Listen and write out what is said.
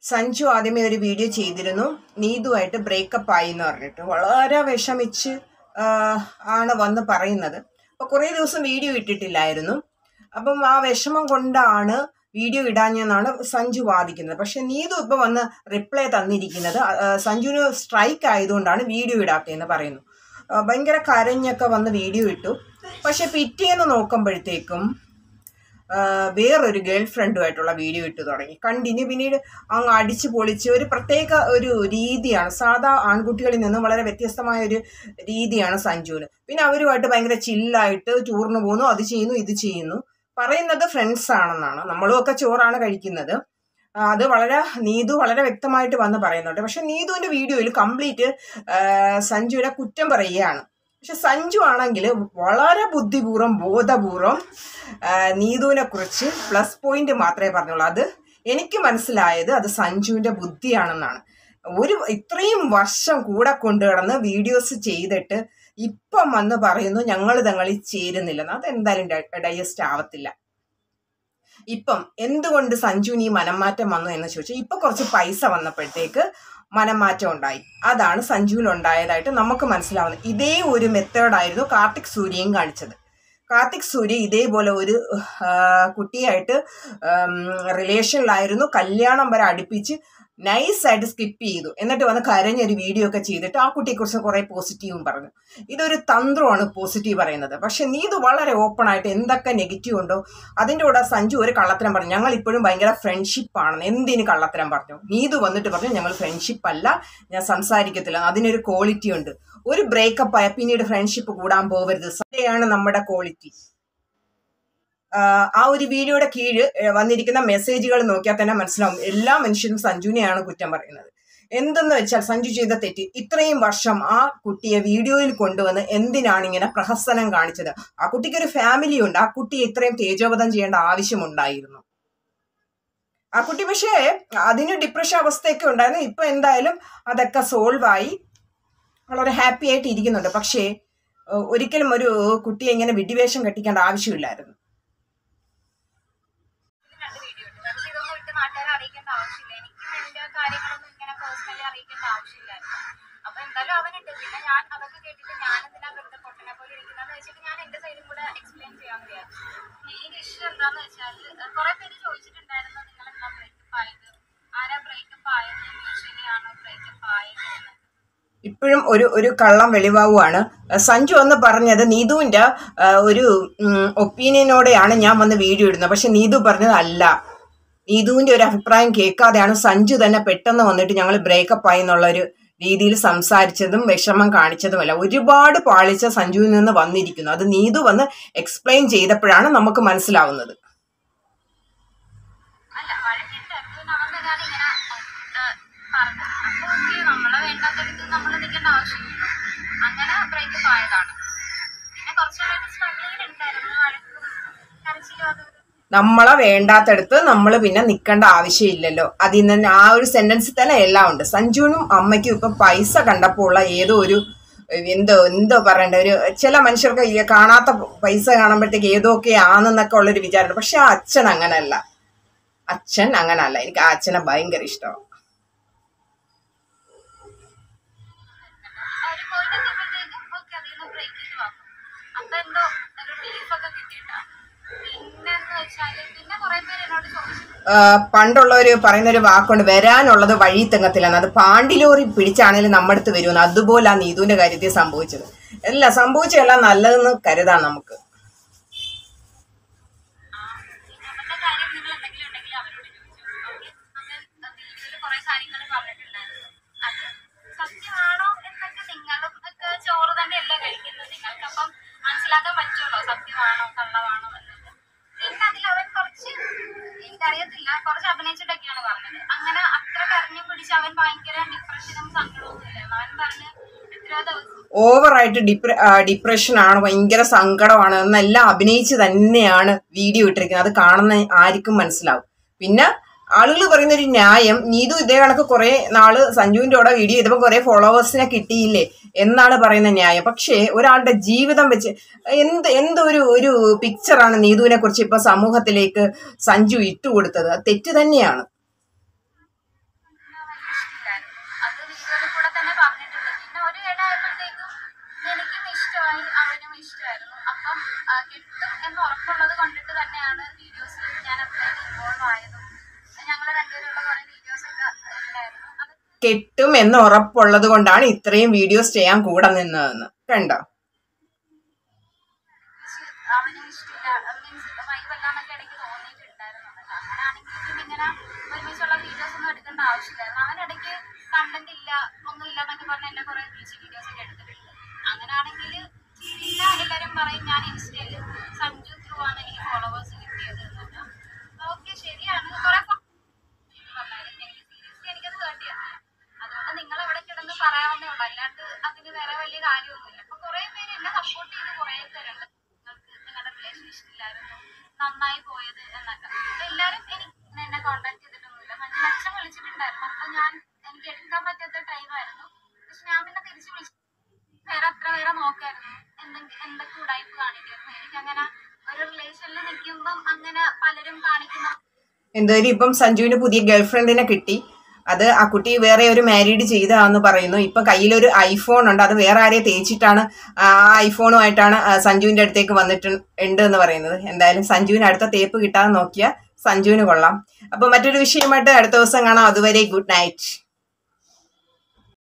സഞ്ജു ആദ്യമേ ഒരു വീഡിയോ ചെയ്തിരുന്നു നീതുവായിട്ട് ബ്രേക്കപ്പ് ആയി എന്ന് പറഞ്ഞിട്ട് വളരെ വിഷമിച്ച് ആ, ആണ് വന്ന് പറയുന്നത് അപ്പോൾ കുറേ ദിവസം വീഡിയോ ഇട്ടിട്ടില്ലായിരുന്നു അപ്പം ആ വിഷമം കൊണ്ടാണ് വീഡിയോ ഇടാഞ്ഞെന്നാണ് സഞ്ജു വാദിക്കുന്നത് പക്ഷെ നീതു ഇപ്പോൾ വന്ന് റിപ്ലൈ തന്നിരിക്കുന്നത് ആ, ആ, സഞ്ജുവിന് സ്ട്രൈക്ക് ആയതുകൊണ്ടാണ് വീഡിയോ ഇടാത്തതെന്ന് പറയുന്നു ആ, ഭയങ്കര കരഞ്ഞൊക്കെ വന്ന് വീഡിയോ ഇട്ടു പക്ഷെ പിറ്റേന്ന് നോക്കുമ്പോഴത്തേക്കും ആ, വേറൊരു ഗേൾ ഫ്രണ്ടുമായിട്ടുള്ള വീഡിയോ ഇട്ട് തുടങ്ങി കണ്ടിന്യൂ പിന്നീട് അങ്ങ് അടിച്ചു പൊളിച്ച് ഒരു പ്രത്യേക ഒരു രീതിയാണ് സാധാ ആൺകുട്ടികളിൽ നിന്നും വളരെ വ്യത്യസ്തമായ ഒരു രീതിയാണ് സഞ്ജുവിന് പിന്നെ അവരുമായിട്ട് ഭയങ്കര ചില്ലായിട്ട് ടൂറിന് പോകുന്നു അത് ചെയ്യുന്നു ഇത് ചെയ്യുന്നു പറയുന്നത് ഫ്രണ്ട്സ് ആണെന്നാണ് നമ്മളും ഒക്കെ ചോറാണ് കഴിക്കുന്നത് ആ, അത് വളരെ നീതു വളരെ വ്യക്തമായിട്ട് വന്ന് പറയുന്നുണ്ട് പക്ഷെ നീതുവിന്റെ വീഡിയോയിൽ കംപ്ലീറ്റ് സഞ്ജുവിനെ കുറ്റം പറയുകയാണ് പക്ഷെ സഞ്ജു ആണെങ്കിൽ വളരെ ബുദ്ധിപൂർവ്വം ബോധപൂർവം ആ, നീതുവിനെ കുറിച്ച് പ്ലസ് പോയിന്റ് മാത്രമേ പറഞ്ഞുള്ളൂ അത് എനിക്ക് മനസ്സിലായത് അത് സഞ്ജുവിന്റെ ബുദ്ധിയാണെന്നാണ് ഒരു ഇത്രയും വർഷം കൂടെ കൊണ്ടുകിടന്ന് വീഡിയോസ് ചെയ്തിട്ട് ഇപ്പം വന്ന് പറയുന്നു ഞങ്ങൾ തങ്ങളിൽ ചേരുന്നില്ലെന്ന് അതെന്തായാലും ഡൈജസ്റ്റ് ആവത്തില്ല ഇപ്പം എന്തുകൊണ്ട് സഞ്ജുവിന് ഈ മനംമാറ്റം വന്നു എന്ന് ചോദിച്ചാൽ ഇപ്പൊ കുറച്ച് പൈസ വന്നപ്പോഴത്തേക്ക് മനംമാറ്റം ഉണ്ടായി അതാണ് സഞ്ജുവിൽ ഉണ്ടായതായിട്ട് നമുക്ക് മനസ്സിലാവുന്നത് ഇതേ ഒരു മെത്തേഡായിരുന്നു കാർത്തിക് സൂര്യയും കാണിച്ചത് കാർത്തിക് സൂര്യ ഇതേപോലെ ഒരു ആ, കുട്ടിയായിട്ട് റിലേഷനിലായിരുന്നു കല്യാണം വരെ അടുപ്പിച്ച് നൈസായിട്ട് സ്കിപ്പ് ചെയ്തു എന്നിട്ട് വന്ന് കരഞ്ഞൊരു വീഡിയോ ഒക്കെ ചെയ്തിട്ട് ആ കുട്ടിയെക്കുറിച്ച് കുറേ പോസിറ്റീവും പറഞ്ഞു ഇതൊരു തന്ത്രമാണ് പോസിറ്റീവ് പറയുന്നത് പക്ഷെ നീ ഇത് വളരെ ഓപ്പൺ ആയിട്ട് എന്തൊക്കെ നെഗറ്റീവ് ഉണ്ടോ അതിൻ്റെ കൂടെ സഞ്ജു ഒരു കള്ളത്തരം പറഞ്ഞു ഞങ്ങൾ ഇപ്പോഴും ഭയങ്കര ഫ്രണ്ട്ഷിപ്പ് ആണെന്ന് എന്തിന് കള്ളത്തരം പറഞ്ഞു നീതു വന്നിട്ട് പറഞ്ഞു ഞങ്ങൾ ഫ്രണ്ട്ഷിപ്പ് അല്ല ഞാൻ സംസാരിക്കത്തില്ല അതിനൊരു ക്വാളിറ്റി ഉണ്ട് ഒരു ബ്രേക്കപ്പ് ആയ പിന്നീട് ഫ്രണ്ട്ഷിപ്പ് കൂടാൻ പോകരുത് സത്യമാണ് നമ്മുടെ ക്വാളിറ്റി ആ ഒരു വീഡിയോയുടെ കീഴ് ഏ, വന്നിരിക്കുന്ന മെസ്സേജുകൾ നോക്കിയാൽ തന്നെ മനസ്സിലാവും എല്ലാ മനുഷ്യരും സഞ്ജുവിനെയാണ് കുറ്റം പറയുന്നത് എന്തെന്ന് വെച്ചാൽ സഞ്ജു ചെയ്ത തെറ്റ് ഇത്രയും വർഷം ആ കുട്ടിയെ വീഡിയോയിൽ കൊണ്ടുവന്ന് എന്തിനാണ് ഇങ്ങനെ പ്രഹസനം കാണിച്ചത് ആ കുട്ടിക്ക് ഒരു ഫാമിലി ഉണ്ട് ആ കുട്ടിയെ ഇത്രയും തേജോവധം ചെയ്യേണ്ട ആവശ്യമുണ്ടായിരുന്നു ആ കുട്ടി പക്ഷേ അതിന് ഡിപ്രഷൻ അവസ്ഥയൊക്കെ ഉണ്ടായിരുന്നു ഇപ്പൊ എന്തായാലും അതൊക്കെ സോൾവ് ആയി വളരെ ഹാപ്പി ആയിട്ട് ഇരിക്കുന്നുണ്ട് പക്ഷേ ഏഹ്, ഒരിക്കലും ഒരു കുട്ടിയെ ഇങ്ങനെ വിഡിവേഷം കെട്ടിക്കേണ്ട ആവശ്യമില്ലായിരുന്നു രണ്ട് വീഡിയോ ഉണ്ട് വെറുതെ ഇതൊന്നും ഇട്ട് നാട്ടുകാരെ അറിയിക്കേണ്ട ആവശ്യമില്ല എനിക്കും എന്റെ കാര്യങ്ങളൊന്നും ഇങ്ങനെ പേഴ്സണലി അറിയിക്കേണ്ട ആവശ്യമില്ലായിരുന്നു അപ്പൊ എന്തായാലും അവനുണ്ട് പിന്നെ ഞാൻ അതൊക്കെ കേട്ടിട്ട് ഞാൻ എന്തിനാ വെറുതെ പൊട്ടനെ പോലെ ഇരിക്കുന്നതെന്ന് വെച്ചിട്ട് ഞാൻ എന്റെ സൈഡും കൂടെ എക്സ്പ്ലെയിൻ ചെയ്യാന്ന് വിചാരിച്ചു മെയിൻ ഇഷ്യൂ എന്താന്ന് വെച്ചാൽ കുറെ പേര് ചോദിച്ചിട്ടുണ്ടായിരുന്നു നിങ്ങൾ എന്താ ബ്രേക്കപ്പ് ആയത് ആരാ ബ്രേക്കപ്പ് ആയത് മ്യൂഷ്വലി ആണോ ബ്രേക്കപ്പ് ആയത് എന്ന് ഇപ്പോഴും ഒരു ഒരു കള്ളം വെളിവാവുകയാണ് സഞ്ജു എന്ന് പറഞ്ഞത് നീതുവിന്റെ ആ, ഒരു ഒപ്പീനിയനോടെയാണ് ഞാൻ വന്ന് വീഡിയോ ഇടുന്നത് പക്ഷെ നീതു പറഞ്ഞത് അല്ല നീതുവിന്റെ ഒരു അഭിപ്രായം കേൾക്കാതെയാണ് സഞ്ജു തന്നെ പെട്ടെന്ന് വന്നിട്ട് ഞങ്ങൾ ബ്രേക്കപ്പ് ആയി എന്നുള്ള ഒരു രീതിയിൽ സംസാരിച്ചതും വിഷമം കാണിച്ചതുമല്ല ഒരുപാട് പാളിച്ച സഞ്ജുവിൽ നിന്ന് വന്നിരിക്കുന്നു അത് നീതു വന്ന് എക്സ്പ്ലെയിൻ ചെയ്തപ്പോഴാണ് നമുക്ക് മനസ്സിലാവുന്നത് അല്ല വഴക്കിട്ട് അത് ഞാൻ തന്നെയാണ് ഇങ്ങനെ ഏഹ്, പറഞ്ഞത് അപ്പൊ ഓക്കെ നമ്മളെ വേണ്ടാത്തടുത്ത് നമ്മൾ നിൽക്കേണ്ട ആവശ്യമില്ല അങ്ങനെ ബ്രേക്കപ്പ് ആയതാണ് പിന്നെ കുറച്ച് നാളായിട്ട് സ്ട്രഗിൾ ഉണ്ടായിരുന്നു വഴക്കും കരച്ചിലും അത് നമ്മളെ വേണ്ടാത്തടുത്ത് നമ്മൾ പിന്നെ നിൽക്കേണ്ട ആവശ്യമില്ലല്ലോ അതിൽ നിന്ന് ആ ഒരു സെന്റൻസിൽ തന്നെ എല്ലാം ഉണ്ട് സഞ്ജുവിനും അമ്മയ്ക്കും ഇപ്പൊ പൈസ കണ്ടപ്പോൾ ഉള്ള ഏതോ ഒരു എന്തോ എന്തോ പറയണ്ട ഒരു ചില മനുഷ്യർക്ക് ഈ കാണാത്ത പൈസ കാണുമ്പോഴത്തേക്ക് ഏതൊക്കെ ആണെന്നൊക്കെ ഉള്ളൊരു വിചാരമുണ്ട് പക്ഷെ ആ അച്ഛൻ അങ്ങനല്ല അച്ഛൻ അങ്ങനല്ല എനിക്ക് ആ അച്ഛനെ ഭയങ്കര ഇഷ്ടമാണ് ആ ഒരു പോയിന്റ് എത്തിയപ്പോഴത്തേക്കും ഓക്കെ അതിൽ നിന്ന് ബ്രേക്ക് ചെയ്ത് വന്നു അപ്പൊ എന്തോ ഒരു റിലീഫൊക്കെ കിട്ടിയിട്ടാ പിന്നെന്ന് വെച്ചാല് പിന്നെ കുറെ പേര് എന്നോട് ചോദിച്ചു പണ്ടുള്ളവർ പറയുന്ന ഒരു വാക്കുണ്ട് വരാനുള്ളത് വഴി തെങ്ങത്തില്ലെന്ന് അത് പാണ്ടിലോറി പിടിച്ചാണെങ്കിലും നമ്മുടെ അടുത്ത് വരുമെന്ന് അതുപോലെ ആ നീതുവിന്റെ കാര്യത്തിൽ സംഭവിച്ചത് അല്ല സംഭവിച്ചതെല്ലാം നല്ലതെന്ന് കരുതാം നമുക്ക് അവരുടെ കാര്യം നിങ്ങൾ എന്തെങ്കിലും ഉണ്ടെങ്കിൽ അവരോട് ചോദിച്ചു ഓക്കെ അന്ന് വീഡിയോയിൽ കുറെ കാര്യങ്ങൾ പറഞ്ഞിട്ടുണ്ടായിരുന്നു അത് സത്യമാണോ എന്നൊക്കെ നിങ്ങളും ഒക്കെ ചോറ് തന്നെയല്ലേ കഴിക്കുന്നത് നിങ്ങൾക്കപ്പം മനസ്സിലാക്കാൻ പറ്റുമല്ലോ സത്യമാണോ കള്ളമാണോ എന്നത് പിന്നെ അതിൽ അവൻ കുറച്ച് എനിക്കറിയത്തില്ല കുറച്ച് അഭിനയിച്ചിട്ടൊക്കെയാണ് പറഞ്ഞത് അങ്ങനെ അത്ര കരഞ്ഞു പിടിച്ച് അവൻ ഭയങ്കര ഡിപ്രഷനും സങ്കടവും ഇല്ലായിരുന്നു അവൻ പറഞ്ഞ് എത്രയോ ദിവസം ഓവറായിട്ട് ഡിപ്ര ഡിപ്രഷൻ ആണ് ഭയങ്കര സങ്കടമാണ് എന്നെല്ലാം അഭിനയിച്ച് തന്നെയാണ് വീഡിയോ ഇട്ടിരിക്കുന്നത് അത് കാണുന്ന ആർക്കും മനസ്സിലാവും പിന്നെ ആളുകൾ പറയുന്ന ഒരു ന്യായം നീതു ഇതേ കണക്ക് കുറെ നാള് സഞ്ജുവിന്റെ കൂടെ വീഡിയോ ചെയ്തപ്പോൾ കുറെ ഫോളോവേഴ്സിനെ കിട്ടിയില്ലേ എന്നാണ് പറയുന്ന ന്യായം പക്ഷേ ഒരാളുടെ ജീവിതം വെച്ച് എന്ത് എന്തൊരു ഒരു പിക്ചറാണ് നീതുവിനെ കുറിച്ച് ഇപ്പൊ സമൂഹത്തിലേക്ക് സഞ്ജു ഇട്ടുകൊടുത്തത് അത് തെറ്റ് തന്നെയാണ് കെട്ടും എന്ന് ഉറപ്പുള്ളത് കൊണ്ടാണ് ഇത്രയും വീഡിയോസ് ചെയ്യാൻ കൂടെ നിന്നതെന്ന് കണ്ടോ പക്ഷെ അവന് ഇഷ്ടമില്ല മീൻസ് വൈബല്ലാന്നൊക്കെ ഇടയ്ക്ക് തോന്നിയിട്ടുണ്ടായിരുന്നു കേട്ടോ. അങ്ങനെയാണെങ്കിൽ പിന്നെ ഇങ്ങനെ ഒരുമിച്ചുള്ള വീഡിയോസ് ഒന്നും എടുക്കേണ്ട ആവശ്യമില്ലായിരുന്നു അവൻ ഇടയ്ക്ക് കണ്ടന്റ് ഇല്ല ഒന്നും ഇല്ല എന്നൊക്കെ പറഞ്ഞ് എന്നെ കുറെ വിളിച്ച് വീഡിയോസ് ഒക്കെ എടുത്തിട്ടുണ്ട് അങ്ങനെയാണെങ്കിൽ പിന്നെ എല്ലാവരും പറയും ഞാൻ ഇൻസ്റ്റയിൽ സഞ്ജു ത്രൂ ആണ് എനിക്ക് ഫോളോവേഴ്സ് കിട്ടിയത് എന്നൊക്കെ ഓക്കെ ശരിയാണ് കുറെ സീരിയസ്ലി എനിക്കത് വേണ്ടിയാണ് അതുകൊണ്ട് നിങ്ങൾ ഇവിടെ കിടന്ന് പറയാവുന്നേ ഉള്ളൂ അല്ലാണ്ട് അതിന് വേറെ വലിയ കാര്യമൊന്നുമില്ല അപ്പൊ കുറെ പേര് എന്നെ സപ്പോർട്ട് ചെയ്ത് കുറെ പേരുണ്ട് നിങ്ങൾക്ക് നിങ്ങളുടെ റിലേഷൻഷിപ്പ് ഇല്ലായിരുന്നു നന്നായി പോയത് എന്നൊക്കെ അപ്പൊ എല്ലാരും എനിക്ക് എന്നെ കോണ്ടാക്ട് ചെയ്തിട്ടൊന്നുമില്ല മഞ്ഞ അച്ഛൻ വിളിച്ചിട്ടുണ്ടായിരുന്നു അപ്പൊ ഞാൻ എനിക്ക് എടുക്കാൻ പറ്റാത്ത ടൈമായിരുന്നു പക്ഷെ ഞാൻ പിന്നെ തിരിച്ചു വിളിച്ചു വേറെ അത്ര പേരെ നോക്കായിരുന്നു എന്തെങ്കിലും എന്തൊക്കെ ഉടായ്പ കാണിക്കായിരുന്നു എനിക്കങ്ങനെ ഒരു റിലേഷനിൽ നിൽക്കുമ്പം അങ്ങനെ പലരും കാണിക്കുന്ന എന്തായാലും ഇപ്പം സഞ്ജുവിന് പുതിയ ഗേൾഫ്രണ്ടിനെ കിട്ടി അത് ആ കുട്ടി വേറെ ഒരു മാരീഡ് ചെയ്തതാന്ന് പറയുന്നു ഇപ്പൊ കയ്യിലൊരു ഐഫോൺ ഉണ്ട് അത് വേറെ ആരെയും തേച്ചിട്ടാണ് ആ ഐഫോണുമായിട്ടാണ് ആ സഞ്ജുവിന്റെ അടുത്തേക്ക് വന്നിട്ട് ഉണ്ട് എന്ന് പറയുന്നത് എന്തായാലും സഞ്ജുവിന് അടുത്ത തേപ്പ് കിട്ടാതെ നോക്കിയാൽ സഞ്ജുവിന് കൊള്ളാം അപ്പൊ മറ്റൊരു വിഷയമായിട്ട് അടുത്ത ദിവസം കാണാം അതുവരെ ഗുഡ് നൈറ്റ്